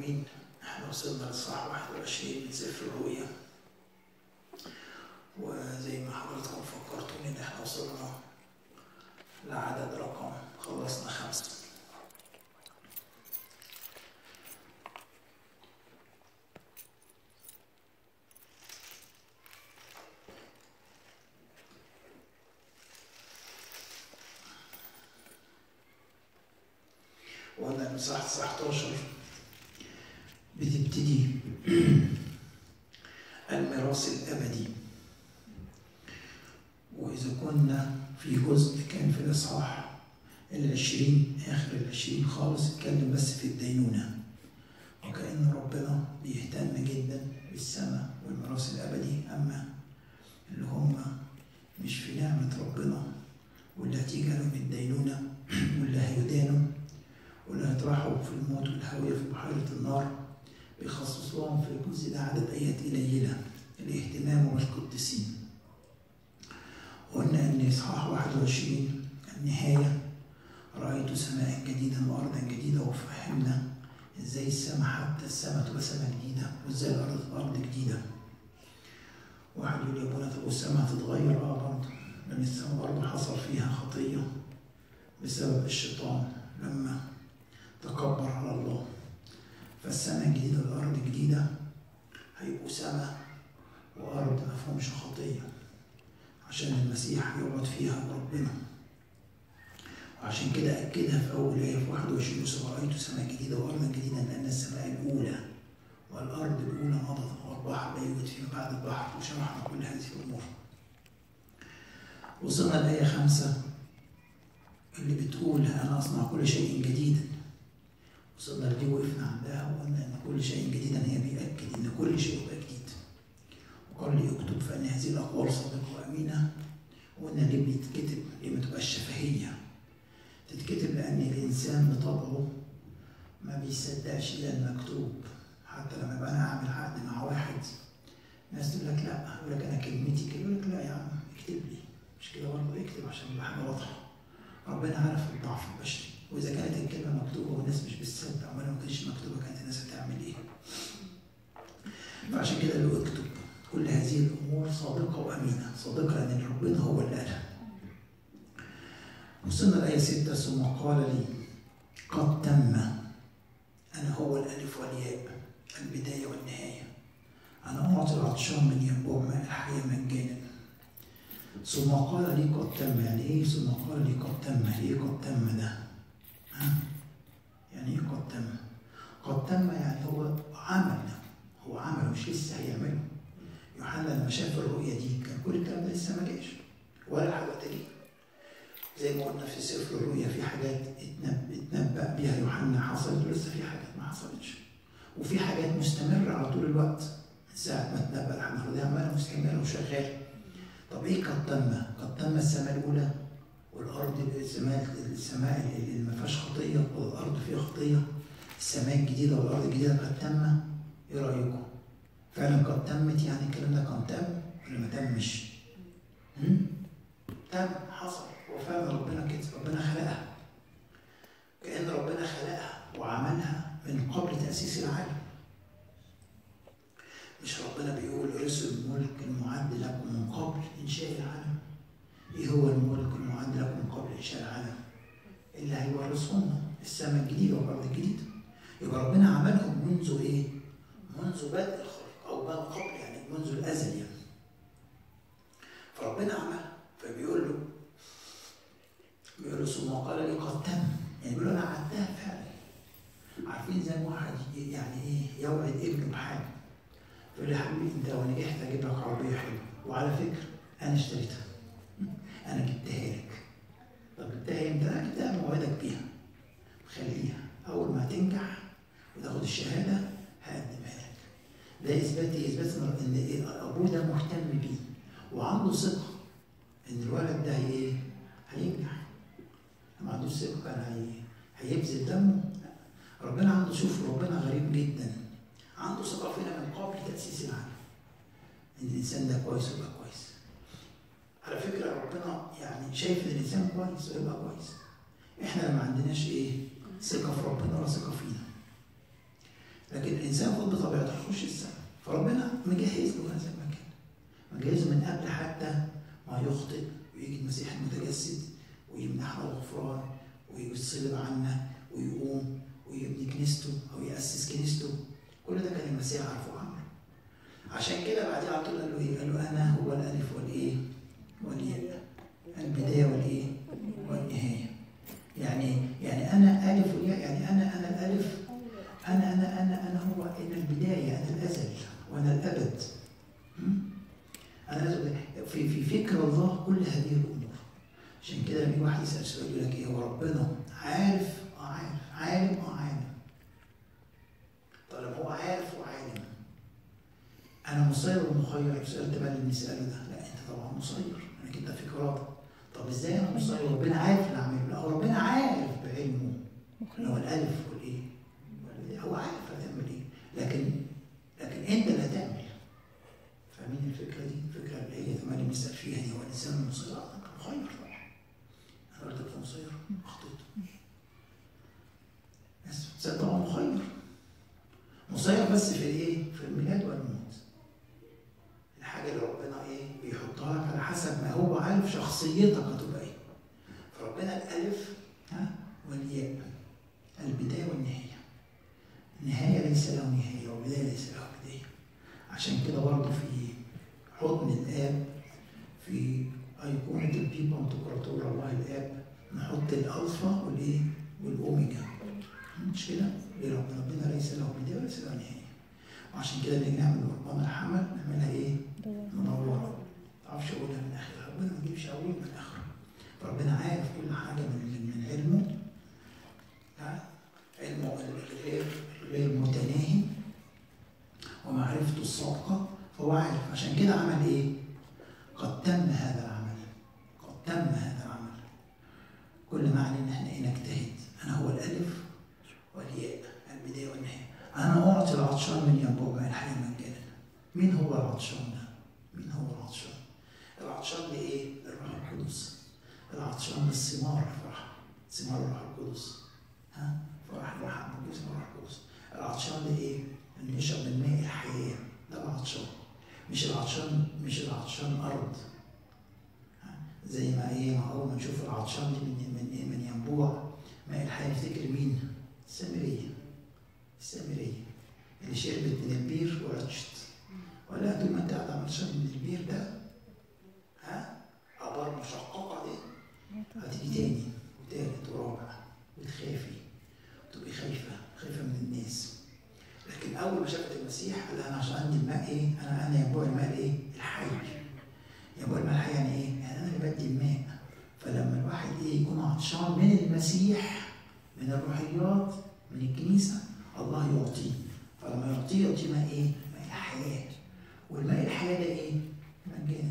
امين احنا وصلنا للصح 21 من سفر الرؤيا وزي ما حضراتكم فكرتوني ان احنا وصلنا لعدد رقم خلصنا خمسة وقلنا من صح 19 بتبتدي الميراث الأبدي وإذا كنا في جزء كان في الإصحاح العشرين آخر العشرين خالص اتكلم بس في الدينونة وكأن ربنا بيهتم جدا بالسماء والميراث الأبدي أما اللي هم مش في نعمة ربنا واللي هتيجي لهم الدينونة واللي هيدانوا واللي هيطرحوا في الموت والهاوية في بحيرة النار بيخصص لهم في الجزء ده عدد آيات قليلة الاهتمام بالقديسين قلنا إن إصحاح 21 النهاية رأيت سماء جديدا وأرضا جديدة وفهمنا إزاي السماء حتى السماء تبقى سماء جديدة وإزاي الأرض تبقى أرض جديدة واحد يقول يا ابونا طب والسماء هتتغير اه برضه لأن السماء برضه حصل فيها خطية بسبب الشيطان لما تكبر على الله فالسماء الجديدة والأرض الجديدة هيبقوا سماء وأرض ما فيهمش خطية عشان المسيح يقعد فيها بربنا وعشان كده أكدها في أول آية في 21 وسبع رأيت سماء جديدة وأرضا جديدة لأن السماء الأولى والأرض الأولى مضت والبحر لا يوجد فيما بعد البحر وشرحنا كل هذه الأمور وصلنا الآية خمسة اللي بتقول أنا أصنع كل شيء جديدا وصلنا لدي وقفنا عندها وقلنا ان كل شيء جديدا هي بيأكد ان كل شيء يبقى جديد وقال لي اكتب فان هذه الاقوال صادقه وامينه وقلنا ليه بيتكتب ليه ما تبقاش شفهيه تتكتب لان الانسان بطبعه ما بيصدقش الا المكتوب حتى لما يبقى انا اعمل عقد مع واحد ناس تقول لك لا يقول لك انا كلمتي كده يقول لك لا يا عم اكتب لي مش كده برضه اكتب عشان يبقى حاجه واضحه ربنا عارف الضعف البشري واذا كانت الكلمه مكتوبه والناس مش بتصدق امال ما كانتش مكتوبه كانت الناس هتعمل ايه؟ فعشان كده اللي اكتب كل هذه الامور صادقه وامينه، صادقه لان ربنا هو اللي قالها. وصلنا الايه 6 ثم قال لي قد تم انا هو الالف والياء البدايه والنهايه. انا اعطي العطشان من ينبوع ماء الحياه مجانا. ثم قال لي قد تم يعني ايه ثم قال لي قد تم ايه قد تم ده؟ يعني ايه قد تم؟ قد تم يعني هو عمل هو عمل مش لسه هيعمله يوحنا لما شاف الرؤية دي كان كل الكلام ده لسه ما جاش ولا حاجة تانية زي ما قلنا في سفر الرؤيا في حاجات اتنبأ بيها يوحنا حصلت ولسه في حاجات ما حصلتش وفي حاجات مستمرة على طول الوقت من ساعة ما اتنبأ لحد دي عمالة مستمرة وشغالة طب ايه قد تم؟ قد تم السماء الأولى والارض السماء السماء اللي ما فيهاش خطيه والارض فيها خطيه السماء الجديده والارض الجديده قد تم ايه رايكم؟ فعلا قد تمت يعني الكلام ده كان تم ولا ما تمش؟ تم حصل وفعلا ربنا كده ربنا خلقها كأن ربنا خلقها وعملها من قبل تأسيس العالم مش ربنا بيقول رسل الملك المعد لكم من قبل إنشاء العالم ايه هو الملك المعد لكم قبل انشاء العالم اللي هيورثهن السماء الجديده والارض الجديده يبقى ربنا عملهم منذ ايه؟ منذ بدء الخلق او ما قبل يعني منذ الازل يعني فربنا عمل فبيقول له بيقول له ثم قال لي قد تم يعني بيقول له انا عدتها فعلا عارفين زي ما واحد يعني ايه يوعد ابنه بحاجه يقول لي يا حبيبي انت لو نجحت اجيب لك عربيه حلوه وعلى فكره انا اشتريتها انا جبتها لك طب جبتها امتى؟ انا جبتها موعدك بيها خليها اول ما تنجح وتاخد الشهاده هقدمها لك ده اثبات ايه؟ اثبات ان ابوه ده مهتم بيه وعنده ثقه ان الولد ده ايه؟ هينجح ما عندوش ثقه كان هي هيبذل دمه ربنا عنده شوف ربنا غريب جدا عنده ثقه فينا من قبل تاسيس العالم ان الانسان ده كويس ويبقى كويس على فكرة ربنا يعني شايف ان الانسان كويس ويبقى كويس. احنا ما عندناش ايه؟ ثقة في ربنا ولا ثقة فينا. لكن الانسان المفروض بطبيعته يخش السماء فربنا مجهز له هذا المكان مجهزه من قبل حتى ما يخطئ ويجي المسيح المتجسد ويمنحنا الغفران ويصلب عنا ويقوم ويبني كنيسته او ياسس كنيسته كل ده كان المسيح عارفه وعمله عشان كده بعدين على طول قال له ايه؟ قال له انا هو الالف والايه؟ والياء البدايه والايه؟ والنهايه يعني يعني انا الف والياء يعني انا انا الالف انا انا انا انا هو انا البدايه انا الازل وانا الابد م? انا لازم في في فكر الله كل هذه الامور عشان كده لما يجي واحد يسال سؤال يقول لك ايه هو ربنا عارف اه عارف عالم اه عالم طالما هو عارف وعالم انا مسير ومخير سؤال تبقى اللي بنساله ده لا انت طبعا مسير انك انت في قرار طب ازاي انا مسير ربنا عارف اللي عامله لا هو ربنا عارف بعلمه اللي هو الالف والايه والبداية. هو عارف هتعمل ايه لكن لكن انت اللي هتعمل فاهمين الفكره دي الفكره اللي هي تمام بنسال فيها دي هو الانسان المسير آه، انت مخير طبعا انا قلت لك مسير اخطيت بس الانسان طبعا مخير مسير بس في الايه في الميلاد والموت الحاجه اللي ربنا ايه بيحطها لك على حسب ما هو عارف شخصيتك هتبقى ايه فربنا الالف ها والياء البدايه والنهايه النهايه ليس له نهايه والبدايه ليس له بدايه عشان كده برضه في حضن الاب في ايقونه البيبونتوكراتور الله الاب نحط الالفا والايه والاوميجا مش كده؟ ليه ربنا ربنا ليس له بدايه وليس له نهايه وعشان كده بنيجي نعمل قربان الحمل نعملها ايه؟ منوره ما تعرفش اقولها من اخرها ربنا ما يجيبش اول من اخره فربنا عارف كل حاجه من من علمه ها؟ علمه الغير غير متناهي ومعرفته الصادقه فهو عارف عشان كده عمل ايه؟ قد تم هذا العمل قد تم هذا العمل كل ما علينا احنا ايه نجتهد انا هو الالف والياء البدايه والنهايه انا اعطي العطشان من ينبوع الحياه مجانا مين هو العطشان ده؟ مين هو العطشان؟ العطشان لايه؟ للروح القدس العطشان للثمار الفرح ثمار الروح القدس ها؟ فرح المحبه جسم الروح القدس العطشان لايه؟ انه يشرب من ماء الحياه ده العطشان مش العطشان مش العطشان ارض ها؟ زي ما ايه ما اول ما نشوف العطشان دي من من ايه من ينبوع ماء الحياه نفتكر مين؟ السامريه السامريه اللي شربت من البير وعطشت ولا طول ما انت قاعد عمال تشرب من البير ده ها ابار مشققه دي هتيجي تاني وتالت ورابع وتخافي وتبقي خايفه خايفه من الناس لكن اول ما شافت المسيح قال انا عشان عندي الماء ايه؟ انا انا ينبوع الماء الايه؟ الحي ينبوع الماء الحي يعني ايه؟ يعني انا اللي بدي الماء فلما الواحد ايه يكون عطشان من المسيح من الروحيات من الكنيسه الله يعطيه فلما يعطيه يعطيه ماء ايه؟ ماء الحياه والماء الحياه ده ايه؟ مجانا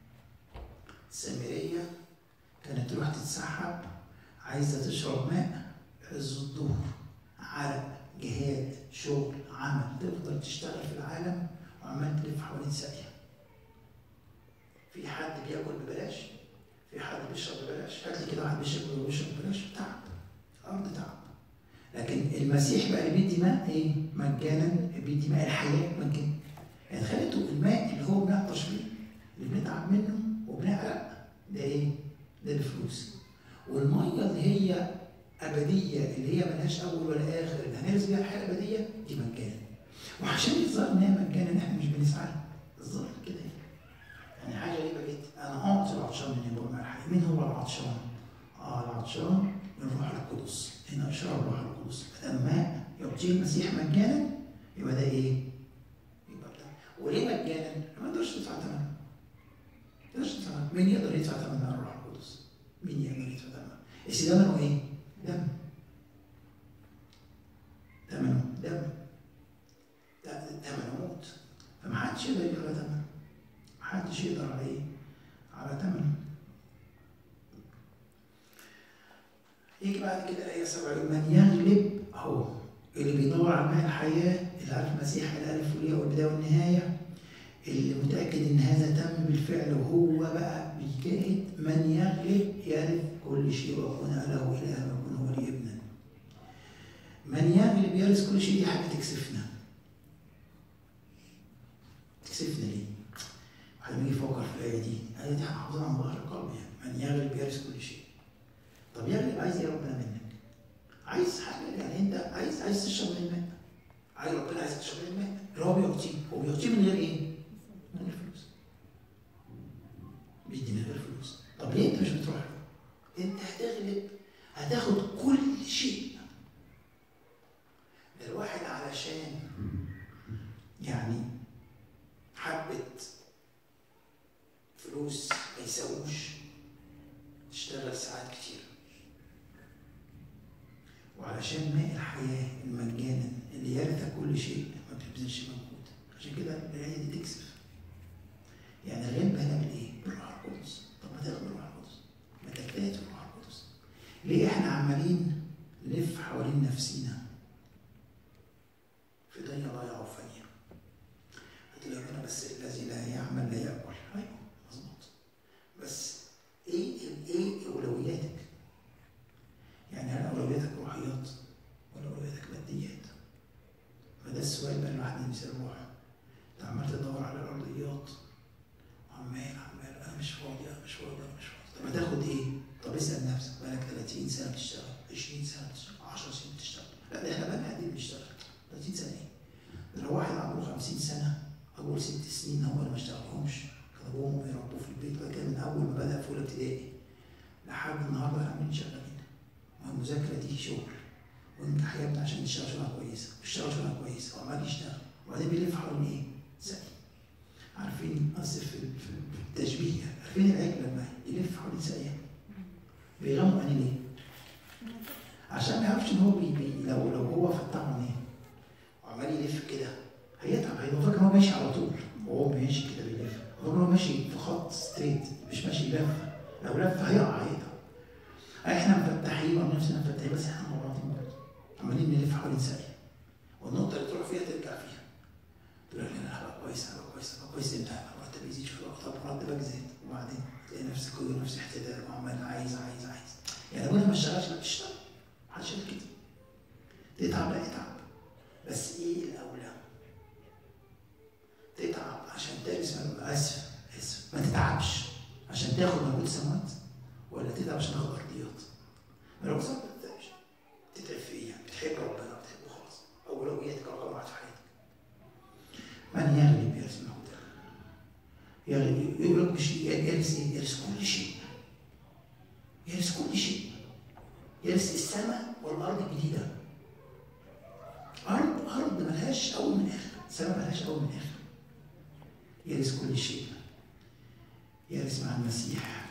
السامريه كانت تروح تتسحب عايزه تشرب ماء عز الظهر عرق جهاد شغل عمل تفضل تشتغل في العالم وعمال تلف حوالين ساقيه في حد بياكل ببلاش في حد بيشرب ببلاش هات لي كده واحد بيشرب ويشرب ببلاش تعب الارض تعب لكن المسيح بقى اللي بيدي ماء ايه مجانا بيدي ماء الحياه مجانا يعني خليته الماء اللي هو بنعطش بيه اللي بنتعب منه وبنعرق ده ايه ده الفلوس والميه اللي هي ابديه اللي هي ملهاش اول ولا اخر اللي هنرزق بيها الحياه الابديه دي مجانا وعشان يظهر ان هي مجانا احنا مش بنسعى لها الظاهر كده يعني حاجه غريبه جدا انا اعطي العطشان من ينبوع ماء الحياه مين هو العطشان؟ اه العطشان من الروح القدس هنا اشاره الروح القدس لما يعطيه المسيح مجانا يبقى ده ايه؟ يبقى ده وليه مجانا؟ ما تقدرش تدفع ثمنه ما تقدرش تدفع ثمنه مين يقدر يدفع ثمن الروح القدس؟ مين يقدر يدفع ثمنه؟ بس ثمنه ايه؟ دم ثمنه دم ثمنه موت فمحدش يقدر يجي على ثمنه محدش يقدر على ايه؟ على ثمنه يجي بعد كده الآية 7 يقول من يغلب أهو اللي بيدور على ماء الحياة اللي عارف المسيح الألف والياء والبداية والنهاية اللي متأكد إن هذا تم بالفعل وهو بقى بيجاهد من يغلب يعرف كل شيء ويكون له إله ويكون هو لي ابنا من يغلب يرث كل شيء دي حاجه تكسفنا تكسفنا ليه؟ واحد يجي يفكر في الايه دي الايه دي احنا حافظينها عن ظهر القلب يعني من يغلب يرث كل شيء طب يغلب عايز ايه ربنا منك؟ عايز حاجه يعني انت عايز عايز تشرب من الماء عايز ربنا عايز تشرب من الماء اللي هو بيعطيه هو بيعطيه من غير ايه؟ من غير فلوس بيدي من غير فلوس طب ليه انت مش بتروح له؟ انت هتغلب هتاخد كل شيء ده الواحد علشان يعني حبة فلوس ما يساووش تشتغل ساعات كتير وعلشان ماء الحياة المجانا اللي يرث كل شيء ما بتبذلش مجهود عشان كده الآية دي تكسف يعني الغلب هنعمل ايه؟ بالروح القدس طب ما تاخد بالروح القدس ما تجتهد في الروح القدس ليه احنا عمالين نلف حوالين نفسينا في دنيا ضايعة وفانية هتلاقي هنا بس الذي لا يعمل لا يأكل أيوه مظبوط بس إيه إيه أولوياتك؟ يعني هل أولوياتك روحيات ولا أولوياتك ماديات؟ فده السؤال بقى الواحد يمسك الروح أنت عمال تدور على الأرضيات عمال عمال أنا مش فاضي أنا مش فاضي أنا مش فاضي طب ما تاخد إيه؟ طب اسأل نفسك بقالك 30 سنة بتشتغل 20 سنة بتشتغل 10 سنين بتشتغل لا ده احنا بقى قاعدين بنشتغل 30 سنة إيه؟ ده لو واحد عنده 50 سنة أول ست سنين هو اللي ما اشتغلهمش كان أبوهم بيربوه في البيت وده كان من أول ما بدأ في أولى ابتدائي لحد النهارده احنا عاملين شغالين ما المذاكرة دي شغل وانجح يا ابني عشان تشتغل شغلانة كويسة واشتغل شغلانة كويسة وعمال يشتغل وبعدين بيلف حوالين إيه؟ سقي عارفين قصدي في في التشبيه عارفين العجل لما يلف حوالين ساقية بيغموا عينيه ليه؟ عشان ما يعرفش ان هو بي بي لو لو هو فتحه عينيه وعمال يلف كده هيتعب هيبقى فاكر ان هو ماشي على طول وهو ماشي كده بيلف هو فاكر ان هو ماشي في خط ستريت مش ماشي لف لو لف هيقع هيتعب احنا مفتحين وعاملين نفسنا مفتحين بس احنا مغلطين برضه عمالين نلف حوالين ساقية والنقطة اللي تروح فيها ترجع فيها تقول لك لا هبقى كويس هبقى كويس هبقى كويس امتى؟ مرتب يزيد شوية طب مرتبك زاد وبعدين تلاقي نفسك كل نفس احتدال وعمال عايز عايز عايز يعني ابونا ما اشتغلش لا تشتغل محدش قال كده تتعب لا اتعب بس ايه الاولى؟ تتعب عشان ترث اسف اسف ما تتعبش عشان تاخد مجهود سماوات ولا تتعب عشان تاخد ارضيات؟ ما لو ما تتعبش تتعب في ايه؟ يعني بتحب ربنا بتحبه خلاص اولوياتك رقم واحد في حياتك من يغلب يرث الموت يغلب يقول لك مش يرث ايه؟ يرث كل شيء يرث كل شيء يرث السماء والارض الجديده ارض ارض ملهاش اول من اخر سماء ملهاش اول من اخر يرث كل شيء يرث مع المسيح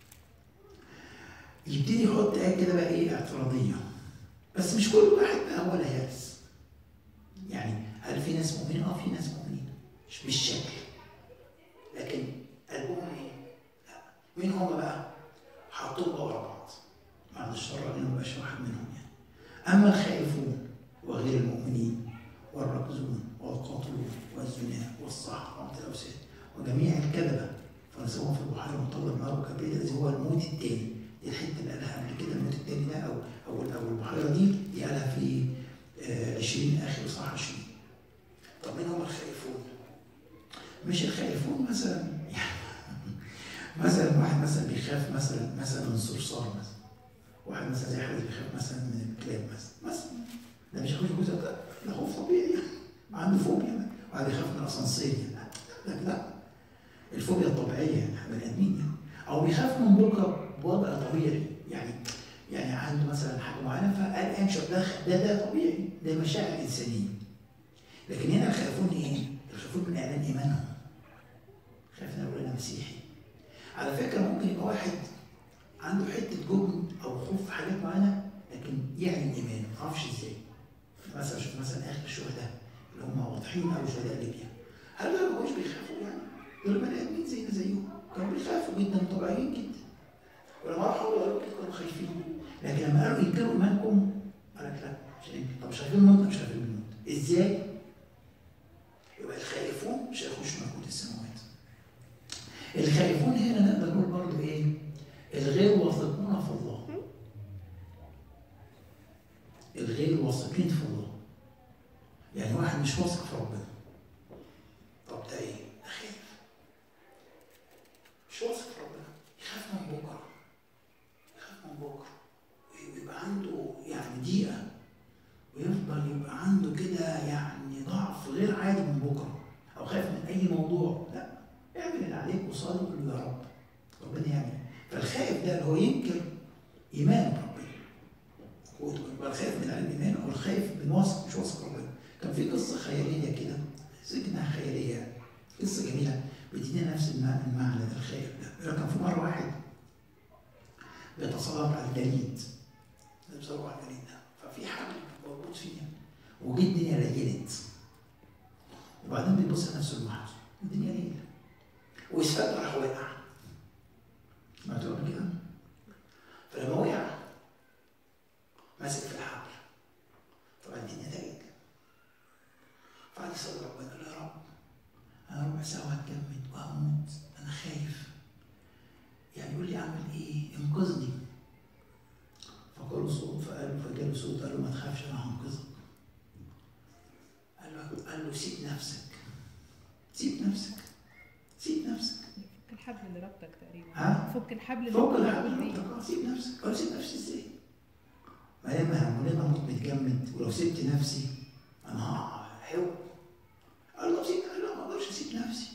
يبتدي يحط آية كده بقى ايه اعتراضية بس مش كل واحد بقى هو اللي هيرث يعني هل في ناس مؤمنين؟ اه في ناس مؤمنين مش بالشكل لكن قلبهم ايه؟ لا مين هم بقى؟ حطوهم بقى ورا بعض بعد الشر علينا ما بقاش واحد منهم يعني اما الخائفون وغير المؤمنين والراكزون والقاتلون والزنا والصح وعمة الاوثان وجميع الكذبه فنسوهم في البحيره المطلب نار وكبريت الذي هو الموت الثاني دي الحته اللي قالها قبل كده الموت الثاني ده او او او البحيره دي دي قالها في آه 20 اخر صح 20 طب مين هم الخائفون؟ مش الخائفون مثلا يعني مثلا واحد مثلا بيخاف مثلا مثلا من صرصار مثلا واحد مثلا زي حد بيخاف مثلا من الكلاب مثلا مثلا ده مش هيخش جزء ده ده خوف طبيعي يعني عنده فوبيا واحد يخاف من الاسانسير يعني لا لا الفوبيا الطبيعيه يعني احنا بني ادمين يعني او بيخاف من بكره بوضع طبيعي يعني يعني عنده مثلا حاجه معينه فقلقان شويه ده ده ده طبيعي ده مشاعر انسانيه لكن هنا الخائفون ايه؟ الخائفون من اعلان ايمانهم خايف ان انا مسيحي على فكره ممكن يبقى واحد عنده حته جبن او خوف في حاجات معينه لكن يعلن ايمانه ما اعرفش ازاي مثلا شوف مثلا اخر الشهداء اللي هم واضحين قوي شهداء ليبيا هل دول ما كانوش بيخافوا يعني؟ دول بني ادمين زينا زيهم كانوا بيخافوا جدا طبيعيين جدا ولما راحوا قالوا كده كانوا خايفين لكن لما قالوا ينكروا ايمانكم قال لك لا مش هننكر طب مش خايفين الموت مش خايفين الموت ازاي؟ يبقى الخائفون مش هيخشوا ملكوت السماوات الخائفون هنا نقدر نقول برضه ايه؟ الغير واثقون في الله الغير الغير واثقين في الله يعني واحد مش واثق في ربنا طب ده ايه؟ ده خايف مش واثق في ربنا يخاف من بكره يخاف من بكره ويبقى عنده يعني ضيقه ويفضل يبقى عنده كده يعني ضعف غير عادي من بكره او خايف من اي موضوع لا اعمل اللي عليك وصلي وقول يا رب ربنا يعمل فالخائف ده اللي هو ينكر ايمانه بربنا هو يبقى الخائف من عدم ايمانه او الخايف من واثق مش واثق ربنا كان في قصه خياليه كده سجنها خياليه قصه جميله بتدينا نفس المعنى المعنى ده الخائف ده كان في مره واحد بيتسلق على الجليد بيتسلق على الجليد ده ففي حبل موجود فيها وجه الدنيا ليلت وبعدين بيبص لنفسه لوحده الدنيا ليله ويسفل راح واقع سمعتوا قبل كده؟ فلما وقع ماسك في الحبل طبعا الدنيا تلج فقعد يصلي ربنا قال يا رب انا ربع ساعه وهتجمد وهموت انا خايف يعني يقول لي اعمل ايه؟ انقذني فقال له صوت فقال فجاله صوت قال له ما تخافش انا هنقذك قال له قال له سيب نفسك سيب نفسك سيب نفسك فك الحبل اللي ربطك تقريبا ها؟ فك الحبل اللي فوق ربطك الحبل بيه. آه، سيب نفسك قال له سيب نفسي ازاي؟ ما هي ما لما اموت متجمد ولو سبت نفسي انا هقع هو قال له سيب قال له ما اقدرش اسيب نفسي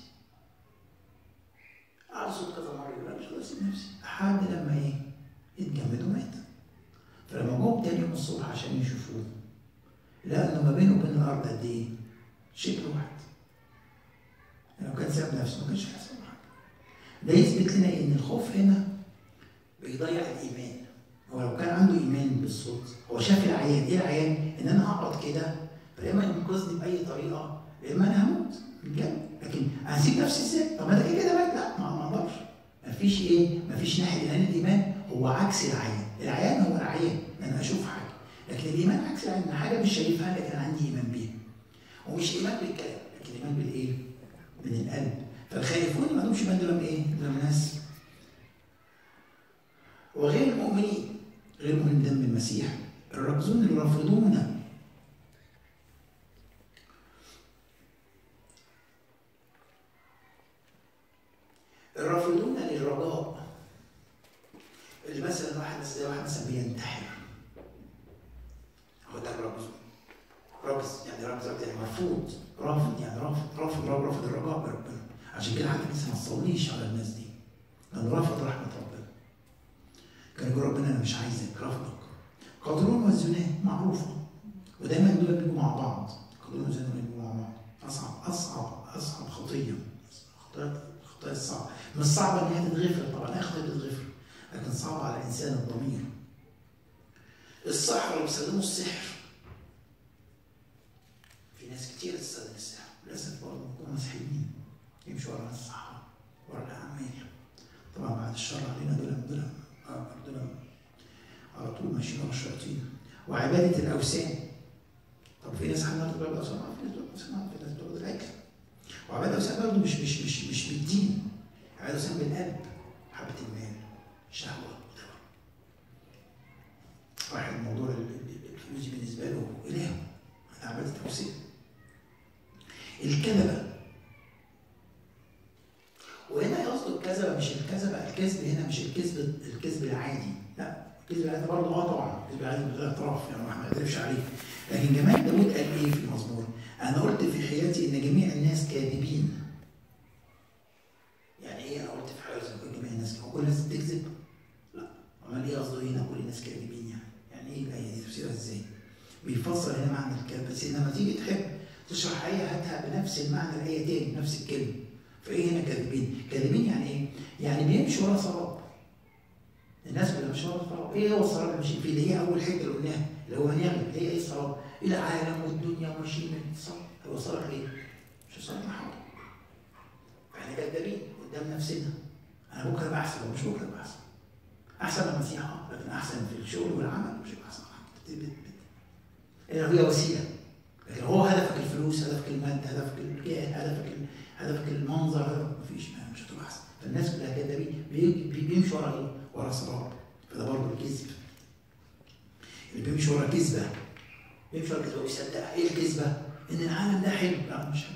قعد صوت كذا مره يقول أنا مش هقدر اسيب نفسي لحد لما ايه؟ اتجمد ومات فلما جم تاني يوم الصبح عشان يشوفوه لقى انه ما بينه وبين الارض قد ايه؟ شبر واحد لو كان ساب نفسه ما كانش هيحصل له حاجه ده يثبت لنا ان الخوف هنا بيضيع الايمان هو لو كان عنده ايمان بالصوت هو شاف العيان ايه العيان؟ ان انا هقعد كده فيا اما ينقذني باي طريقه يا اما انا هموت بجد لكن هسيب نفسي ازاي؟ طب ما انا كده كده مات لا ما ما اقدرش مفيش ايه؟ مفيش ناحيه لان الايمان هو عكس العيان العيان هو العيان ان انا اشوف حاجه لكن الايمان عكس العيان إن حاجه مش شايفها لكن عندي ايمان بيها ومش ايمان بالكلام لكن ايمان بالايه؟ من القلب فالخائفون ما لهمش ايمان دول ايه؟ دول ناس وغير المؤمنين غير مؤمنين دم المسيح الراكزون اللي يرفضون الرافضون للرجاء اللي مثلا واحد زي واحد مثلا بينتحر هو ده الرجز رجز يعني رجز يعني مرفوض رافض يعني رافض رافض رافض, رافض الرجاء بربنا عشان كده حتى لسه ما تصليش على الناس دي لان رافض رحمه ربنا كان يقول ربنا انا مش عايزك رافضك قادرون والزناه معروفه ودايما دول بيجوا مع بعض قادرون والزناه بيجوا مع بعض اصعب اصعب اصعب خطيه خطايا الخطايا الصعبه مش صعبه ان هي تتغفر طبعا اي خطيه تتغفر لكن صعبه على الانسان الضمير السحر اللي بيستخدموا السحر في ناس كتير تستخدم السحر للاسف برضه بيكونوا مسيحيين يمشوا ورا الصحراء ورا الاعمال طبعا بعد الشر علينا دول دول آه، دول على طول ماشيين ورا الشياطين وعباده الاوثان طب في ناس حملت بتعبد الاوثان آه، في ناس بتعبد الاوثان آه، في ناس بتعبد الاكل وعباده الاوثان برضه مش مش مش مش بالدين عباده الاوثان بالقلب حبه المال شهوه واحد موضوع ال- ال- الفلوس دي بالنسبه له اله انا عباده اوثان الكذبه وهنا يقصد الكذبه مش الكذبه الكذب هنا مش الكذب الكذب العادي لا الكذب العادي برضه اه طبعا الكذب العادي من غير اعتراف يعني ما نقدرش عليه لكن جمال داوود قال ايه في المزمور؟ انا قلت في حياتي ان جميع الناس كاذبين يعني ايه انا قلت في حياتي ان جميع الناس هو كل الناس بتكذب؟ لا امال ايه قصده هنا كل الناس كاذبين يعني؟ يعني ايه الايه دي تفسيرها ازاي؟ بيفسر هنا معنى الكذب بس لما تيجي تحب تشرح ايه هاتها بنفس المعنى الايه تاني بنفس الكلمه فايه هنا كاذبين؟ كاذبين يعني ايه؟ يعني بيمشوا ورا سراب الناس اللي مش ورا سراب ايه هو السراب اللي ماشيين فيه اللي هي اول حته اللي قلناها اللي هو هنعمل اللي هي ايه السراب؟ العالم والدنيا وماشيين من السراب هو سراب ليه؟ مش سراب محاضر احنا كذابين قدام نفسنا انا بكره ابقى احسن ومش بكره ابقى احسن احسن من المسيح اه لكن احسن في الشغل والعمل مش هيبقى احسن بت- بت- بت- هي وسيله لكن هو هدفك الفلوس هدفك المادة هدفك الجاه هدفك ال- هدفك المنظر هدفك مفيش ما مش هتبقى احسن فالناس كلها كدابين بي- بي- بيمشوا ورا ايه؟ ورا سراب فده برضه الكذب اللي بيمشي ورا كذبه بيمشي ورا الكذبه ويصدقها ايه الكذبه؟ ان العالم ده حلو لا مش حلو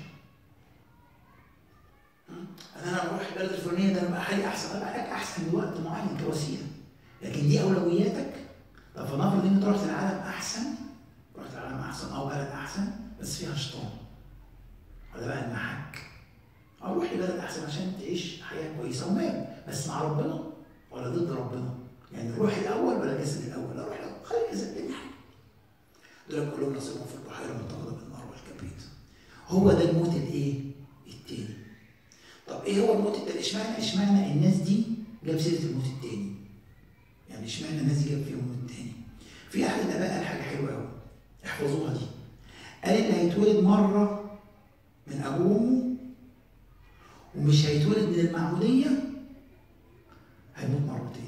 انا انا بروح البلد الفلانيه ده انا بقى حالي احسن ابقى حالك احسن لوقت معين كوسيله لكن دي اولوياتك طب فنفرض ان انت رحت العالم احسن رحت العالم احسن او بلد احسن بس فيها شيطان ولا بقى المحك او روح لبلد احسن عشان تعيش حياه كويسه ومال بس مع ربنا ولا ضد ربنا يعني الروح الاول ولا الجسد الاول لا روح الاول خلي الجسد الثاني حاجه دول كلهم نصيبهم في البحيره المنتقده بالنار والكبريت هو ده الموت الايه؟ التاني طب ايه هو الموت التاني؟ اشمعنى اشمعنى الناس دي جاب سيره الموت التاني؟ يعني اشمعنى الناس دي جاب فيهم الموت التاني؟ في احد الاباء قال حاجه حلوه قوي احفظوها دي قال اللي هيتولد مره من ابوه وامه ومش هيتولد من المعموديه هيموت مرتين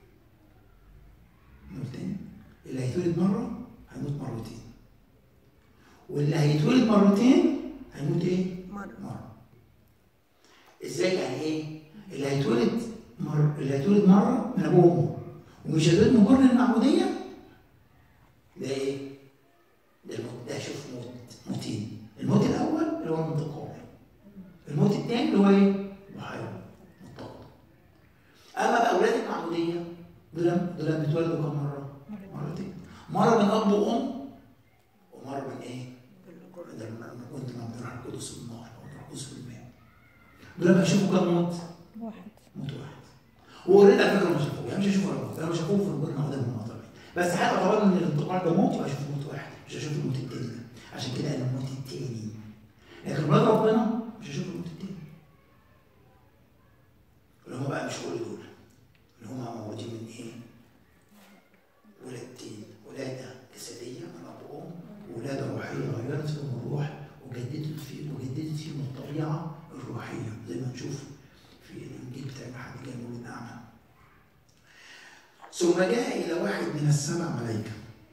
نقول تاني اللي هيتولد مره هيموت مرتين واللي هيتولد مرتين هيموت ايه؟ مرة مرة. ازاي يعني ايه؟ اللي هيتولد مر... اللي هيتولد مرة من ابوه وامه ومش هيتولد من جرن المعمودية ده ايه؟ ده الموت ده شوف موت موتين الموت الأول اللي هو الانتقال الموت الثاني اللي هو ايه؟ بحيرة مضطرد أما بقى أولاد المعمودية دول دول بيتولدوا كم مرة؟ مرتين مرة من أب وأم ومرة من ايه؟ بالجرد ده لما كنت مع الروح القدس في النار او الروح القدس في الماء دول لما يشوفوا كم موت؟ واحد موت واحد واوريدي على فكره ما شافوه يعني مش هيشوفوا ولا موت لما شافوه في الجنه قدام المطر بس حتى طبعا ان الانتقال ده موت يبقى يشوفوا موت واحد مش هيشوفوا الموت التاني ده عشان كده قال الموت التاني لكن ولاد ربنا مش هيشوفوا الموت التاني اللي هم بقى مش كل دول اللي هم موجودين من ايه؟ ولادتين ولاده جسديه من اب وام ولاده روحيه غيرت فيهم الروح وجددت فيه وجددت فيهم الطبيعه الروحيه زي ما نشوف في الانجيل بتاع محمد جاي مولود اعمى ثم جاء الى واحد من السبع ملائكه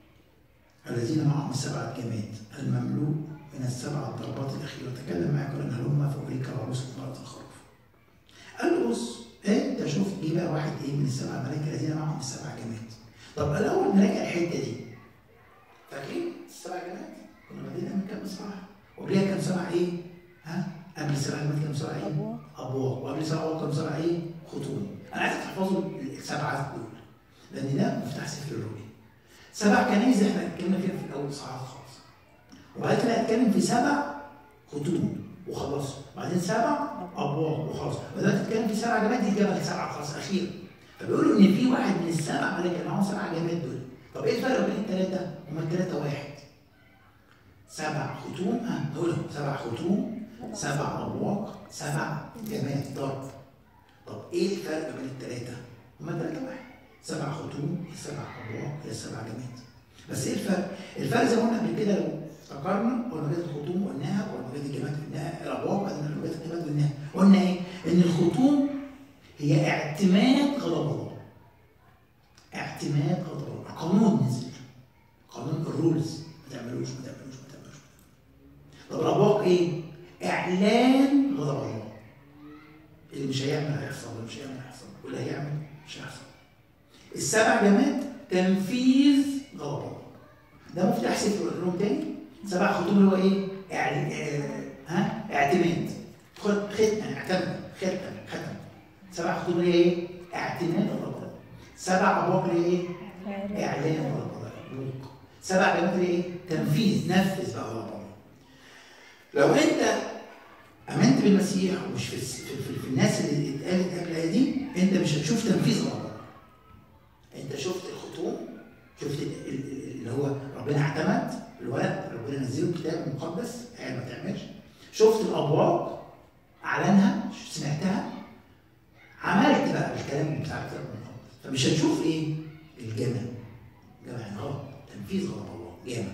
الذين معهم السبعه جماد المملوء من السبع الضربات الاخيره تكلم معي قال ان هلم فاوريك عروسه مراه الخروف قال له بص انت شفت جه بقى واحد ايه من السبع ملائكه الذين معهم السبع جماد طب الاول نراجع الحته دي فاكرين السبع جماد كنا بادئين من كام صراحه وقبلها كام سبع ايه ها قبل السبع جماد كام سبع ايه أبواب. ابواب وقبل السبع ابواب كام سبع ايه خطوم انا عايزك تحفظوا السبعات دول لان ده مفتاح سفر الرؤيا سبع كنايس احنا اتكلمنا فيها في الاول صعب خالص وبعد كده هتكلم في سبع ختوم وخلاص بعدين سبع ابواب وخلاص بدات تتكلم في سبع جماد دي جابها سبعه خلاص اخيرا فبيقولوا ان في واحد من السبع ملائكه معاهم سبع جماد دول طب ايه الفرق بين الثلاثه؟ هما الثلاثه واحد سبع ختوم ها دول سبع ختوم سبع ابواق سبع جماد ضرب طب ايه الفرق بين الثلاثه؟ هما الثلاثه واحد سبع ختوم هي سبع ابواق هي سبع جماد بس ايه الفرق؟ الفرق زي ما قلنا قبل كده لو افتكرنا قلنا جت الخطوم قلناها قلنا جت الجماد قلناها الابواق بعدين لما جت الجماد قلناها قلنا ايه؟ ان الخطوم هي اعتماد غضب الله اعتماد غضب الله قانون نزل قانون الرولز ما تعملوش ما تعملوش ما تعملوش طب الابواق ايه؟ اعلان غضب الله اللي مش هيعمل هيحصل واللي مش هيعمل هيحصل واللي هيعمل مش هيحصل السبع جماد تنفيذ غضب الله ده مفتاح سفر الروم تاني سبع خطوم اللي هو ايه؟ اعل... اه... ها؟ اعتماد خد ختم اعتمد ختم ختم سبع خطوم اللي هي ايه؟ اعتماد غضب الله سبع ابواب اللي هي ايه؟ اعلان غضب الله سبع جماد اللي هي ايه؟ تنفيذ نفذ بقى غضب الله لو انت امنت بالمسيح ومش في, الس- في, في, في الناس اللي اتقالت قبل دي انت مش هتشوف تنفيذ غضب الله انت شفت الختوم شفت ال- ال- ال- اللي هو ربنا اعتمد الولد ربنا نزله كتاب مقدس قال ما تعملش شفت الابواب اعلنها سمعتها عملت بقى الكلام بتاع الكتاب المقدس فمش هتشوف ايه الجمع جمع يعني غلط تنفيذ غضب الله جامع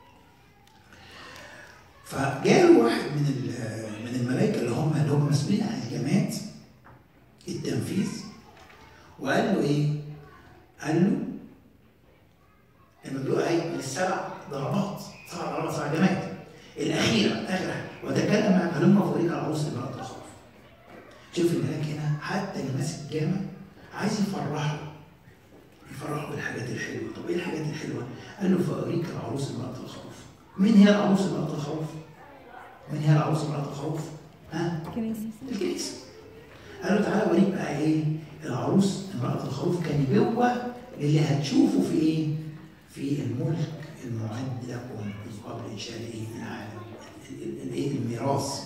فجاله واحد من ال- من الملائكه اللي هم اللي هم مسؤولين عن الجماد التنفيذ وقال له ايه؟ قال له لما بيقول ايه من السبع ضربات سبع ضربات سبع جماد الاخيره اخر حاجه وتكلم مع هلم فوريك العروس المرأة الخروف شوف الملاك هنا حتى اللي ماسك الجامع عايز يفرحه يفرحوا بالحاجات الحلوه طب ايه الحاجات الحلوه قال له فاوريك العروس امراه الخروف مين هي العروس امراه الخروف مين هي العروس امراه الخروف ها كنيسة الكنيسه قال له تعالى اوريك بقى ايه العروس امراه الخروف كنبوه اللي هتشوفه في ايه في الملك المعد لكم من قبل انشاء الايه العالم ال- ال- الايه الميراث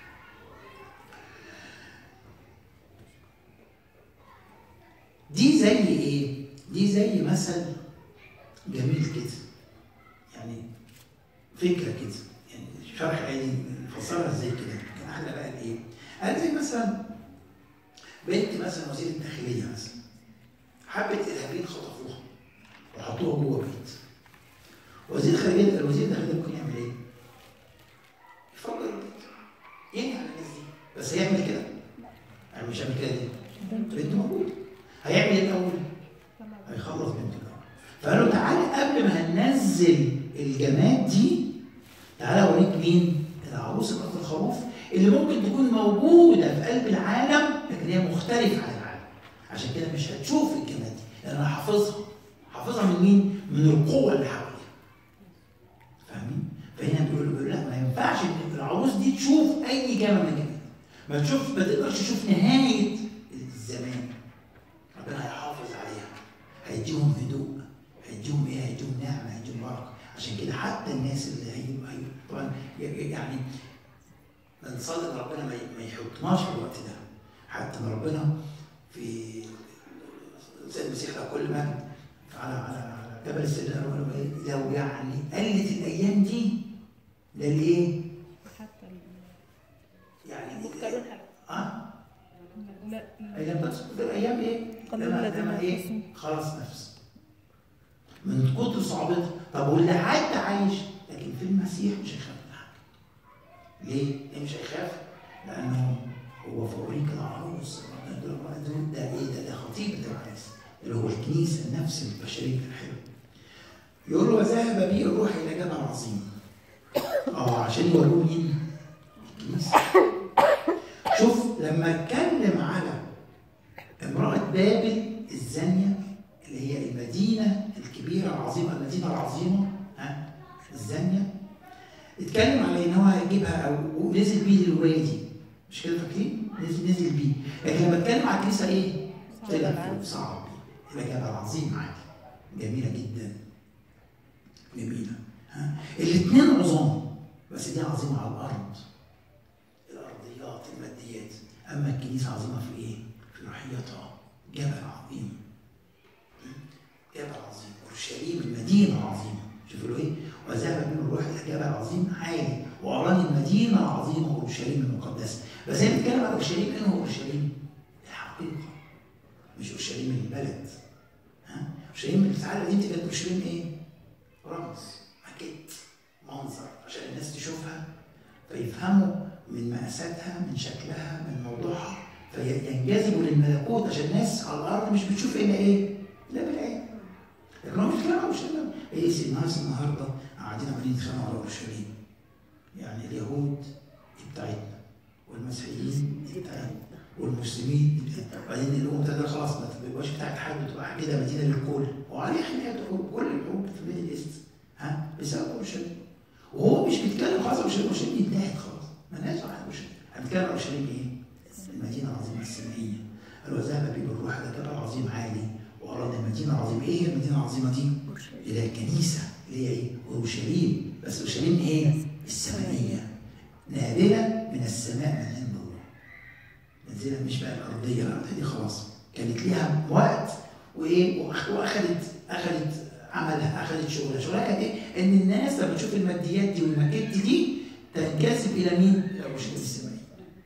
دي زي ايه دي زي مثل جميل كده يعني فكره كده يعني شرح يعني نفسرها ازاي كده كان احلى بقى ايه قال زي مثلا بنت مثلا وزير الداخليه مثلا حبت ارهابيين خطفوها وحطوها جوه بيت وزير الخارجيه الوزير الداخليه ممكن يعمل ايه؟ يفجر البيت ينهي على الناس دي بس هيعمل كده يعني مش هيعمل كده ليه؟ بنت موجوده هيعمل ايه الاول؟ هيخلص بنته الاول فقال له تعالى قبل ما هننزل الجماد دي تعالى اوريك مين؟ العروس امراه الخروف اللي ممكن تكون موجوده في قلب العالم لكن هي مختلفه عن العالم عشان كده مش هتشوف الجماد دي لان انا حافظها حافظها من مين؟ من القوه اللي حواليها فاهمين؟ فهنا بيقول له بيقول لا ما ينفعش ان العروس دي تشوف اي جامع من الجماد ما تشوف ما تقدرش تشوف نهايه الزمان ربنا هيحافظ عليها هيديهم هدوء هيديهم ايه هيديهم نعمه هيديهم بركه عشان كده حتى الناس اللي هي هي طبعا ي- يعني نصلي ان ربنا ما ي- ما يحطناش في الوقت ده حتى ان ربنا في سيد المسيح له كل مجد على على على جبل السيدنا قال له إيه؟ لو يعني قلت الايام دي للايه؟ حتى ال- يعني مختارون حلو اه لا ايام بس الايام ايه؟ قليل لما- الذين لما ايه؟ يخلصون. خلاص نفس من كتر صعوبتها طب واللي حتى عايش لكن في المسيح مش هيخاف من حاجه ليه؟ ليه مش هيخاف؟ لانه هو فوريك العروس دول دول ده ايه ده ده خطيب العريس اللي هو الكنيسه النفس البشريه الحلوه يقول له وذهب بي الروح الى جبل عظيم اه عشان يوروا مين؟ الكنيسه شوف لما اتكلم على امرأة بابل الزانية اللي هي المدينة الكبيرة العظيمة المدينة العظيمة ها الزانية اتكلم على ان هو هيجيبها او ونزل بيه للوادي مش كده فاكرين؟ نزل نزل بيه لكن لما اتكلم على الكنيسة ايه؟ طلع فوق صعب الى جبل عظيم عادي جميلة جدا جميلة ها الاثنين عظام بس دي عظيمة على الأرض الأرضيات الماديات أما الكنيسة عظيمة في إيه؟ في روحيتها جبل عظيم جبل عظيم اورشليم المدينه العظيمه شوفوا له ايه وذهب بهم الروح الى جبل عظيم عالي واراني المدينه العظيمه اورشليم المقدسه بس هي بتتكلم عن اورشليم انه اورشليم الحقيقه مش اورشليم البلد ها اورشليم اللي تعالى دي كانت اورشليم ايه؟ رمز ماكيت منظر عشان الناس تشوفها فيفهموا من مقاساتها من شكلها من موضوعها فينجذبوا للملكوت عشان الناس على الارض مش بتشوف الا ايه؟ لا بالعين لكن هو مش كلام على اورشليم ايه الناس النهارده قاعدين عمالين يتخانقوا على اورشليم يعني اليهود دي بتاعتنا والمسيحيين دي بتاعتنا والمسلمين دي بتاعتنا وبعدين الامم ده خلاص ما تبقاش بتاعت حد بتبقى كده مدينه للكل وعليه خناقات كل الحروب في الميدل ايست ها بسبب اورشليم وهو مش بيتكلم خلاص اورشليم اورشليم دي انتهت خلاص مالناش دعوه اورشليم احنا بنتكلم عن اورشليم ايه؟ المدينه العظيمه السمائيه قال وذهب بي بالروح الى جبل عظيم عالي واراد المدينه العظيمه ايه هي المدينه العظيمه دي؟ الى الكنيسه اللي هي ايه؟ اورشليم بس اورشليم ايه؟ السمائيه نازله من السماء من عند الله نازله مش بقى الارضيه الارضيه دي خلاص كانت ليها وقت وايه وأخ- واخدت اخدت عملها اخدت شغلها شغلها كانت ايه؟ ان الناس لما تشوف الماديات دي والماكيت دي تنجذب الى مين؟ الى اورشليم السمائيه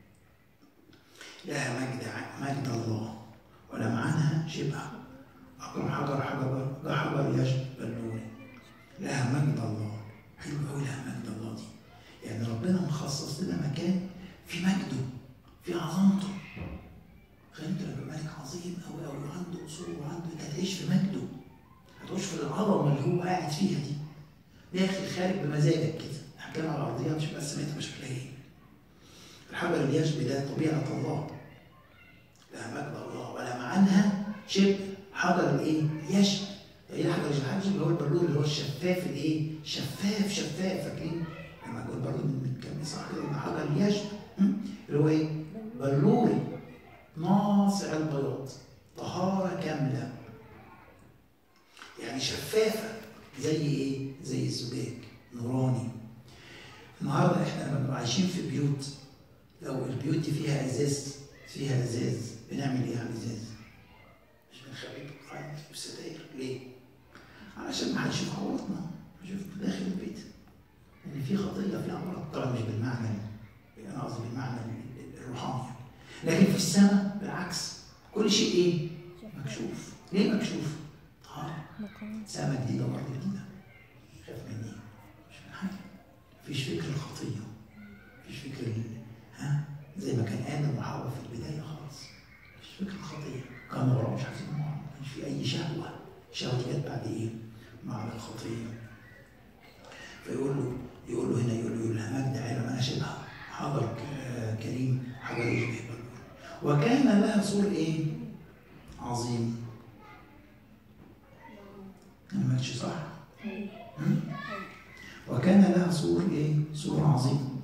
لها مجد مجد الله ولم عنها شبهه أقرب حجر حجر حجر يشبه النور لها مجد الله حلو قوي لها مجد الله دي يعني ربنا مخصص لنا مكان في مجده في عظمته خلي انت لما ملك عظيم قوي قوي وعنده اصول وعنده انت هتعيش في مجده هتعيش في العظمه اللي هو قاعد فيها دي داخل خارج بمزاجك كده احكام على الارضيات مش مقسمتها بشكلها ايه الحجر اليشبي ده طبيعه الله لها مجد الله ولم عنها شبه حجر الايه؟ يشب ايه حجر الحجر اللي هو البلور اللي هو الشفاف الايه؟ شفاف شفاف فاكرين؟ لما اقول برضه من كام صح كده إن حجر يشب م? اللي هو ايه؟ بلوري ناصع البياض طهارة كاملة يعني شفافة زي ايه؟ زي الزجاج نوراني النهارده احنا لما بنبقى عايشين في بيوت لو البيوت دي فيها ازاز فيها ازاز بنعمل ايه على الازاز؟ مش بنخليه قاعد والستاير ليه؟ علشان ما حدش يشوف عورتنا يشوف داخل البيت ان يعني في خطيه في عورات طبعا مش بالمعنى انا قصدي بالمعنى الروحاني لكن في السماء بالعكس كل شيء ايه؟ مكشوف ليه مكشوف؟ طهارة سماء جديدة وأرض جديدة خاف من ايه؟ مش من حاجة مفيش فكر الخطية مفيش فكر ال... ها زي ما كان آدم وحواء في البداية خالص مفيش فكر الخطية كانوا وراء مش عارفين ما كانش في أي شهوة الشهوة دي جت بعد إيه؟ بعد الخطية فيقول له يقول له هنا يقول له يقول له مجد علم أنا شبه حجر كريم حجر يشبه بلور وكان لها سور إيه؟ عظيم ما ماتش صح؟ وكان لها سور ايه؟ سور عظيم.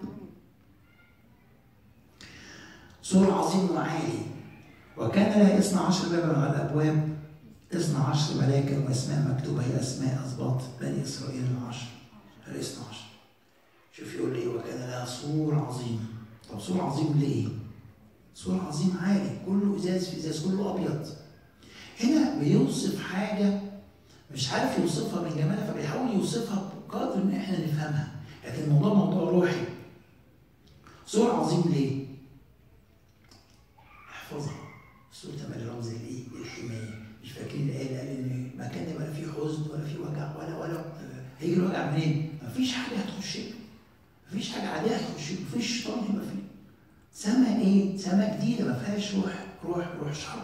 سور عظيم وعالي وكان لها اثنا عشر بابا على الابواب اثنا عشر ملاكا واسماء مكتوبه هي اسماء اسباط بني اسرائيل العشر الاثنا عشر. شوف يقول لي وكان لها سور عظيم. طب سور عظيم ليه؟ سور عظيم عالي كله ازاز في ازاز كله ابيض. هنا بيوصف حاجه مش عارف يوصفها من جمالها فبيحاول يوصفها بقدر ان احنا نفهمها لكن الموضوع موضوع روحي سور عظيم ليه؟ احفظها السور ده رمز الايه؟ الحمايه مش فاكرين الايه قال ان المكان ده ولا فيه حزن ولا فيه وجع ولا ولا هيجي الوجع منين؟ مفيش حاجه هتخش له مفيش حاجه عاديه هتخش له مفيش شيطان يبقى فيه سما ايه؟ سما جديده ما فيهاش روح روح روح شر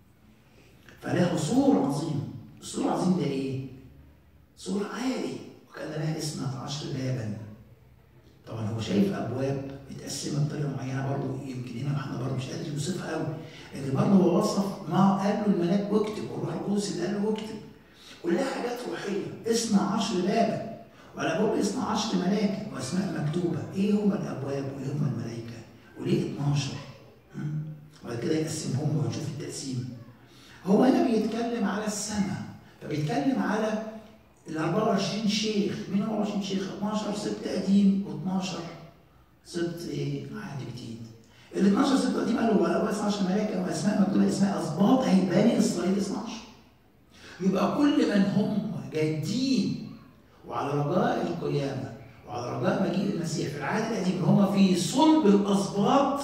فلها سور عظيم السور العظيم ده ايه؟ سور عالي وكان لها اثنى عشر بابا طبعا هو شايف ابواب متقسمه بطريقه معينه برضه يمكن هنا احنا برضه مش قادر يوصفها قوي لكن برضه هو وصف ما قال له الملاك واكتب والروح القدس اللي قال له واكتب كلها حاجات روحيه اثنى عشر بابا وعلى ابواب اثنى عشر ملاك واسماء مكتوبه ايه هم الابواب وايه هم الملائكه وليه 12 وبعد كده يقسمهم وهنشوف التقسيم هو هنا بيتكلم على السماء فبيتكلم على ال 24 شيخ مين هو 24 شيخ 12 سبت قديم و12 سبت ايه عهد جديد ال 12 سبت قديم قالوا ولا 12 ملائكه واسماء مكتوبه اسماء اسباط اهي بني اسرائيل 12 يبقى كل من هم جادين وعلى رجاء القيامه وعلى رجاء مجيء المسيح في العهد القديم اللي هم في صلب الاسباط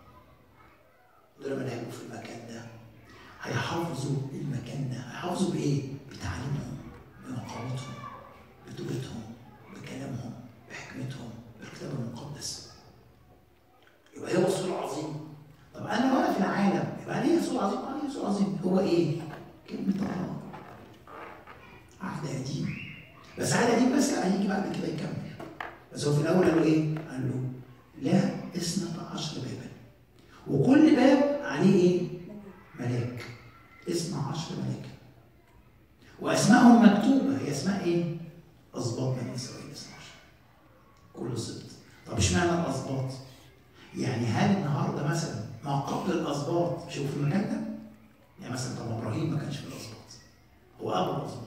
دول لما هيبقوا في المكان ده هيحافظوا المكان ده هيحافظوا بايه؟ بتعليمهم بنقاوتهم بتوبتهم بكلامهم بحكمتهم بالكتاب المقدس يبقى هو السور العظيم طب انا وانا في العالم يبقى ليه سور عظيم؟ اه ليه سور عظيم هو ايه؟ كلمة الله عهد قديم بس عهد قديم بس لا هيجي بعد كده يكمل بس هو في الاول قال له ايه؟ قال له لا اثنى عشر بابا وكل باب عليه ايه؟ ملاك اثنى عشر ملاك واسمائهم مكتوبه هي اسماء ايه؟ اسباط بني اسرائيل 12 كل سبط طب اشمعنى الاسباط؟ يعني هل النهارده مثلا ما قبل الاسباط شوف في المكان ده؟ يعني مثلا طب ابراهيم ما كانش في الاسباط هو ابو الاسباط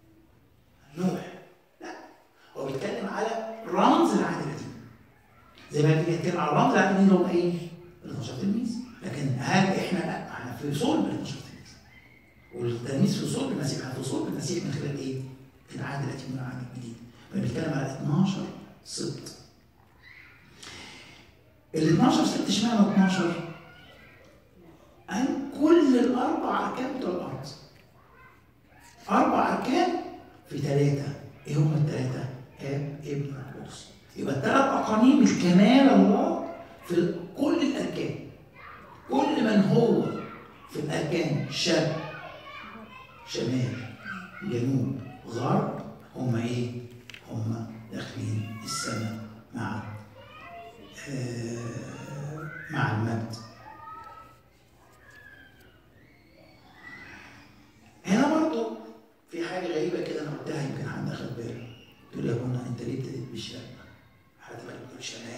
نوح لا هو بيتكلم على رمز العهد القديم زي ما بيتكلم على رمز العهد القديم اللي هم ايه؟ ال 12 تلميذ لكن هل احنا لا احنا في صلب ال 12 تلميذ والتلميذ في صلب المسيح احنا في صلب المسيح من خلال ايه؟ العهد القديم والعهد الجديد فبيتكلم على 12 سبط ال 12 سبط اشمعنى 12؟ قال كل الاربع اركان بتوع الارض اربع اركان في ثلاثه ايه هم الثلاثه؟ اب ابن القدس يبقى الثلاث اقانيم الكمال الله في كل الاركان كل من هو في الاركان شرق شمال جنوب غرب هم ايه؟ هم داخلين السماء مع آه مع المجد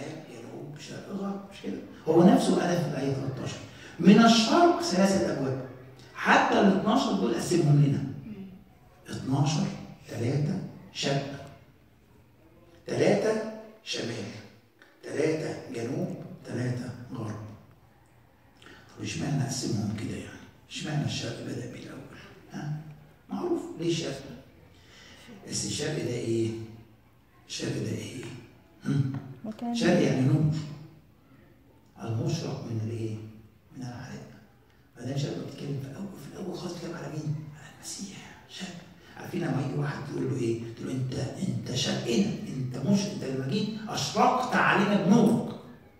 شمال جنوب شرق غرب مش كده هو نفسه قال في الايه 13 من الشرق ثلاثه ابواب حتى ال 12 دول قسمهم لنا 12 3 شرق 3 شمال 3 جنوب 3 غرب طب اشمعنى نقسمهم كده يعني؟ اشمعنى الشرق بدأ بالأول؟ ها؟ معروف ليه الشرق؟ بس الشرق ده ايه؟ الشرق ده ايه؟ هم؟ مكان شرق يعني نور المشرق من الايه؟ من العلاء ما دام شرق بتتكلم في الاول في الاول خالص بتتكلم على مين؟ على المسيح شرق عارفين لما يجي واحد تقول له ايه؟ تقول له انت انت شرقنا انت مش انت لما جيت اشرقت علينا بنورك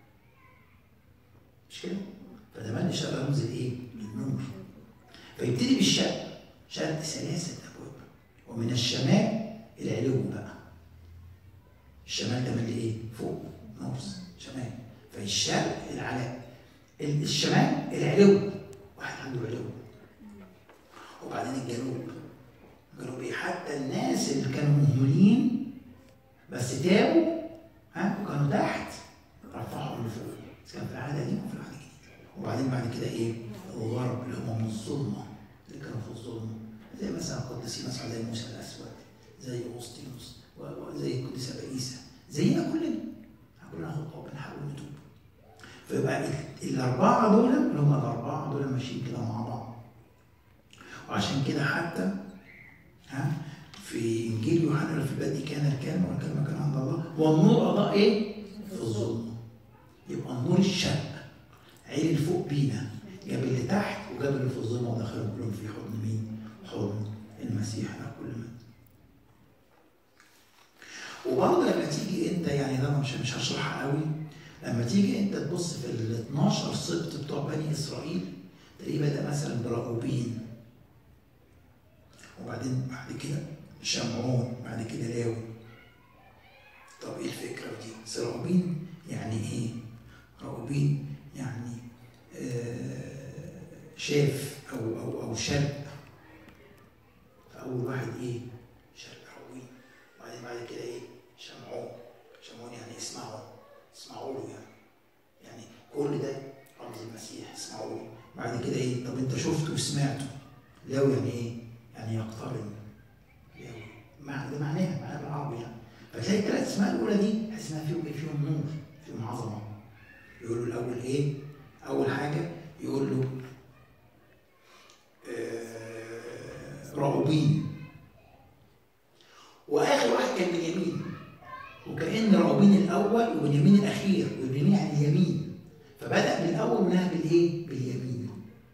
مش كده؟ فزمان الشرق رمز الايه؟ للنور فيبتدي بالشرق شرق ثلاثة أبواب ومن الشمال العلو بقى الشمال ده من اللي ايه؟ فوق نورس شمال فالشرق العلاء ال- الشمال العلو واحد عنده علو وبعدين الجنوب الجنوب ايه؟ حتى الناس اللي كانوا مهملين بس تابوا ها وكانوا تحت رفعهم لفوق بس كان في العاده دي وفي العاده دي وبعدين بعد كده ايه؟ الغرب اللي هم من الظلمه اللي كانوا في الظلمه زي مثلا القديسين مثلا زي موسى الاسود زي اغسطينوس و- وزي القديس ابا عيسى زينا كلنا كلنا خطاب بنحاول نتوب فيبقى ال- الاربعه دول اللي هم الاربعه دول ماشيين كده مع بعض وعشان كده حتى ها في انجيل يوحنا اللي في البدء كان الكلمه والكلمه كان عند الله والنور اضاء ايه؟ في الظلمه يبقى النور الشرق عيل فوق بينا جاب اللي تحت وجاب اللي في الظلمه ودخلهم كلهم في حضن مين؟ حضن المسيح له كل من وبرضه لما تيجي انت يعني ده أنا مش مش هشرحها قوي لما تيجي انت تبص في ال 12 سبط بتوع بني اسرائيل تلاقيه بدا مثلا براؤوبين وبعدين بعد كده شمعون بعد كده لاوي طب ايه الفكره دي؟ بس راؤوبين يعني ايه؟ راؤوبين يعني آه شاف او او او شرق فاول واحد ايه؟ شرق راؤوبين وبعدين بعد كده ايه؟ شمعون شمعون يعني اسمعوا اسمعوا له يعني يعني كل ده رمز المسيح اسمعوا له بعد كده ايه؟ طب انت شفته وسمعته لاوي يعني ايه؟ يعني يقترن لاوي مع ده معناها معناها بالعربي يعني فتلاقي الثلاث اسماء الاولى دي اسمها فيهم ايه؟ فيهم نور فيهم عظمه يقول له الاول ايه؟ اول حاجه يقول له آه، راؤوبين واخر واحد كان بنيامين وكان راؤوبين الاول وبنيامين الاخير وبنيامين على اليمين فبدا بالاول ونهى بالايه؟ باليمين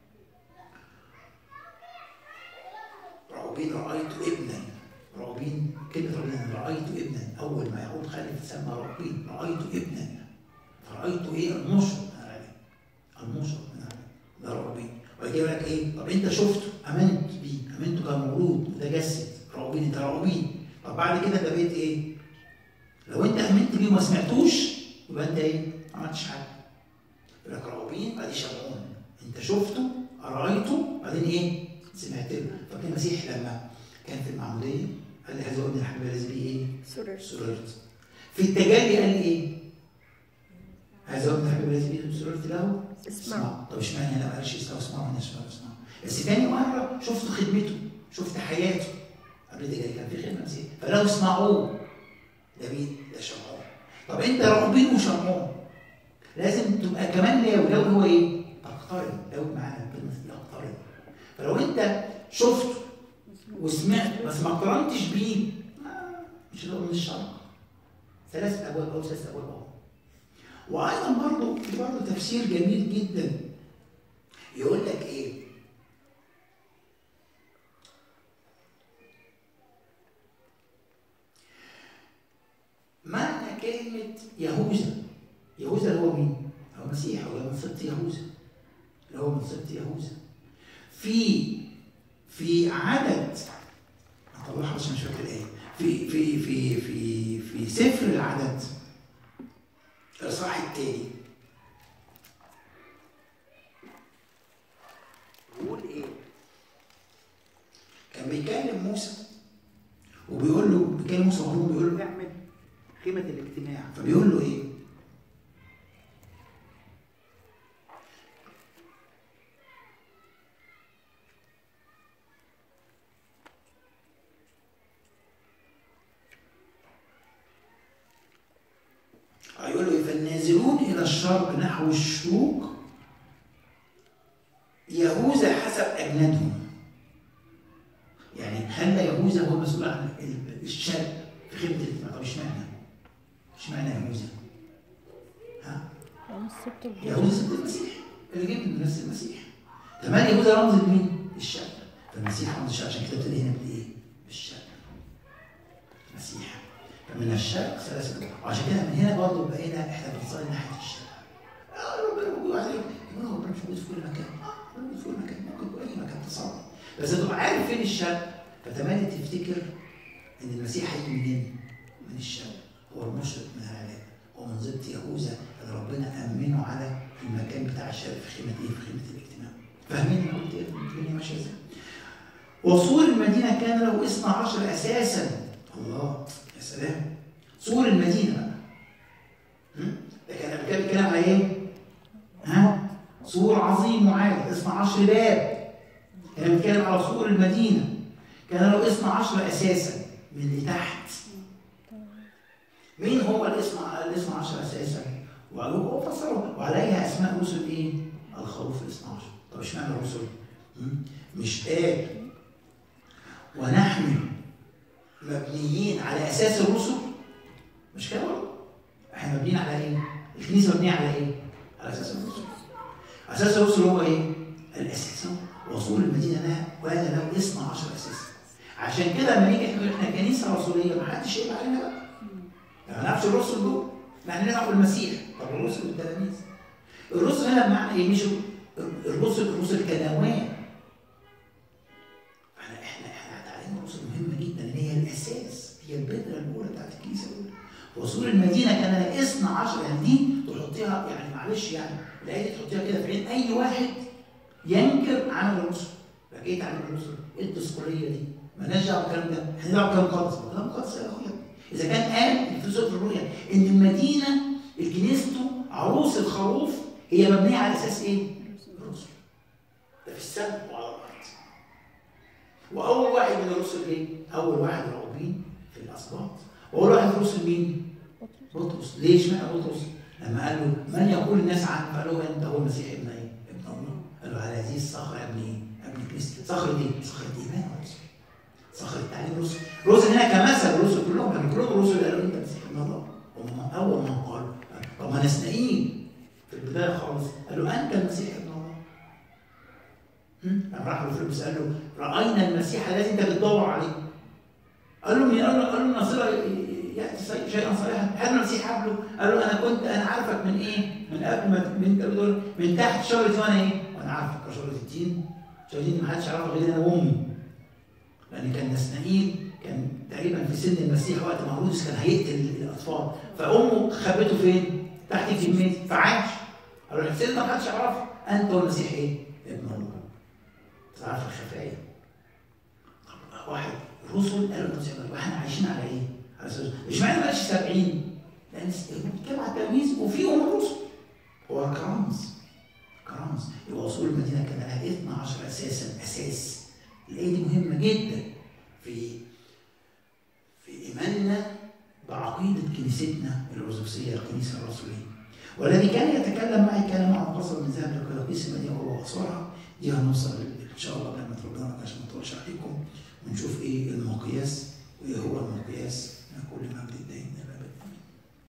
راؤوبين رايت ابنا راؤوبين كلمه راؤوبين رايت ابنا اول ما يعود خالد سمى راؤوبين رايت ابنا فرأيت ايه المشرق من العلم المشرق من العلم ده راؤوبين ويجي يقول لك ايه طب انت شفته امنت بيه امنته كان مولود متجسد راؤوبين انت راؤوبين طب بعد كده انت بقيت ايه؟ لو انت امنت بيه وما سمعتوش يبقى انت ايه؟ ما عملتش حاجه يقول لك راؤوبين ادي شمعون انت شفته رايته بعدين ايه؟ سمعت له فكان المسيح لما كان في المعموديه قال لي هذا ابن الحبيب الذي به ايه؟ سرر سررت في التجلي قال لي ايه؟ هذا ابن الحبيب الذي به سررت له اسمعوا طب اشمعنى هنا ما قالش اسمعوا اسمعوا هنا اسمعوا اسمعوا بس تاني مره شفت خدمته شفت حياته قبل ده كان في خدمه مسيح فلو اسمعوه ده مين؟ ده شمعون طب انت راغبين وشمعون لازم تبقى كمان لاوي لاوي هو ايه؟ تقترب لاوي معانا كلمه يقترب فلو انت شفته وسمعت بس ما اقترنتش بيه آه، مش هتبقى من الشرق ثلاث ابواب او ثلاث ابواب اهو وايضا برضه في برضه تفسير جميل جدا يقول لك ايه؟ معنى كلمة يهوذا يهوذا اللي هو مين؟ هو المسيح هو من سبط يهوذا اللي هو من سبط يهوذا في في عدد هطلعها عشان مش فاكر ايه في في في في في سفر العدد الإصحاح التاني بيقول إيه؟ كان بيكلم موسى وبيقول له بيكلم موسى وهارون بيقول له اعمل خيمة الاجتماع فبيقول له إيه؟ يسيرون الى الشرق نحو الشروق يهوذا حسب اجنادهم يعني هل يهوذا هو مسؤول عن ال- الشرق في خدمه الاجتماع طب اشمعنى؟ اشمعنى يهوذا؟ ها؟ هم الست الجدد. يهوذا ست المسيح اللي جه من نفس المسيح كمان يهوذا رمز لمين؟ الشرق فالمسيح رمز الشرق عشان كده ابتدي هنا بالايه؟ بالشرق المسيح فمن الشرق ثلاثة وعشان كده من هنا برضه بقينا احنا بنصلي ناحية الشرق اه ربنا موجود عليك يقول ربنا مش موجود في كل مكان اه ربنا موجود في كل مكان ممكن في اي مكان تصلي بس تبقى عارف فين الشرق فتمالي تفتكر ان المسيح هيجي منين؟ من الشرق هو المشرق من العراق هو من ضد يهوذا اللي ربنا امنه على المكان بتاع الشرق في خيمه ايه؟ في خيمه الاجتماع. فاهمين انا قلت ايه؟ الدنيا ماشيه ازاي؟ وسور المدينه كان له 12 اساسا الله يا سلام سور المدينه بقى هم؟ ده كان قبل كده بيتكلم على ايه؟ ها؟ سور عظيم وعالي 12 باب كان بيتكلم على سور المدينه كان له 12 اساسا من اللي تحت مين هو الاسم الاسم 10 اساسا؟ وقالوا هو فسروا وعليها اسماء رسل ايه؟ الخروف ال 12 طب اشمعنى الرسل؟ مم؟ مش قال ونحن مبنيين على اساس الرسل مش كده برضه؟ احنا مبنيين على ايه؟ الكنيسه مبنيه على ايه؟ على اساس الرسل اساس الرسل هو ايه؟ الاساس وصول المدينه لها وهذا له 12 اساس عشان كده لما نيجي نقول احنا كنيسه رسوليه ما حدش يقبل علينا بقى ما نعرفش الرسل دول ما احنا نعرف المسيح طب الرسل والتلاميذ الرسل هنا بمعنى ايه مش الرسل الرسل كنواه احنا احنا احنا تعليم الرسل مهمه جدا ان هي الاساس هي البذره الاولى بتاعت الكنيسه الاولى رسول المدينه كان لها 12 يعني دي تحطيها يعني معلش يعني الايه دي تحطيها كده في عين اي واحد ينكر عمل الرسل بقيت تعليم الرسل ايه الدسكوليه دي؟ مالناش دعوه بالكلام ده احنا دعوه بالكلام قدس الكلام قدس يا اخويا اذا كان قال في سوره الرؤيا ان المدينه الكنيسته عروس الخروف هي مبنيه على اساس ايه؟ الرسل ده في السماء وعلى الارض واول واحد من الرسل ايه؟ اول واحد راغبين في الاسباط واول واحد من الرسل مين؟ بطرس ليش اشمعنى بطرس؟ لما قال له من يقول الناس عنك؟ قال له انت هو المسيح ابن ايه؟ ابن الله قال له على هذه الصخره ابن ايه؟ ابن كنيسه صخره ايه؟ صخره ايمان الرسل صخره تعليم الرسل الرسل هنا كمثل الرسل كلهم يعني كلهم الرسل قالوا انت مسيح ابن الله هم اول من قالوا طب ما نسنائيل في البدايه خالص قالوا انت المسيح ابن الله هم؟ لما راح له فيلبس قال له راينا المسيح الذي انت بتدور عليه قال له مين؟ قال له قال له الناصره ياتي صي- شيئا صالحا هل المسيح قابله؟ قال له انا كنت انا عارفك من ايه؟ من قبل ما من انت بتقول من تحت شجره وانا ايه؟ وانا عارفك كشجره التين شجره التين ما حدش يعرفها غير انا وامي لان كان نسنائيل كان تقريبا في سن المسيح وقت ما هيرودس كان هيقتل الاطفال فامه خبته فين؟ تحت كلمتي فعاش قالوا له سيدنا ما حدش يعرفه انت هو المسيح ايه؟ ابن الله تعرف الخفايا طب واحد الرسل قالوا المسيح ابن الله واحنا عايشين على ايه؟ على اساس اشمعنى بقاش 70 لان بيتكلم على التلاميذ وفيهم الرسل هو كرامز كرامز يبقى وصول المدينه كان لها 12 اساسا اساس الايه دي مهمه جدا في في ايماننا بعقيده كنيستنا الارثوذكسيه الكنيسه الرسوليه والذي كان يتكلم معي كان معه قصر من ذهب لقراطيس المدينه وهو قصرها دي هنوصل ان شاء الله لما ربنا عشان ما نطولش عليكم ونشوف ايه المقياس وايه هو المقياس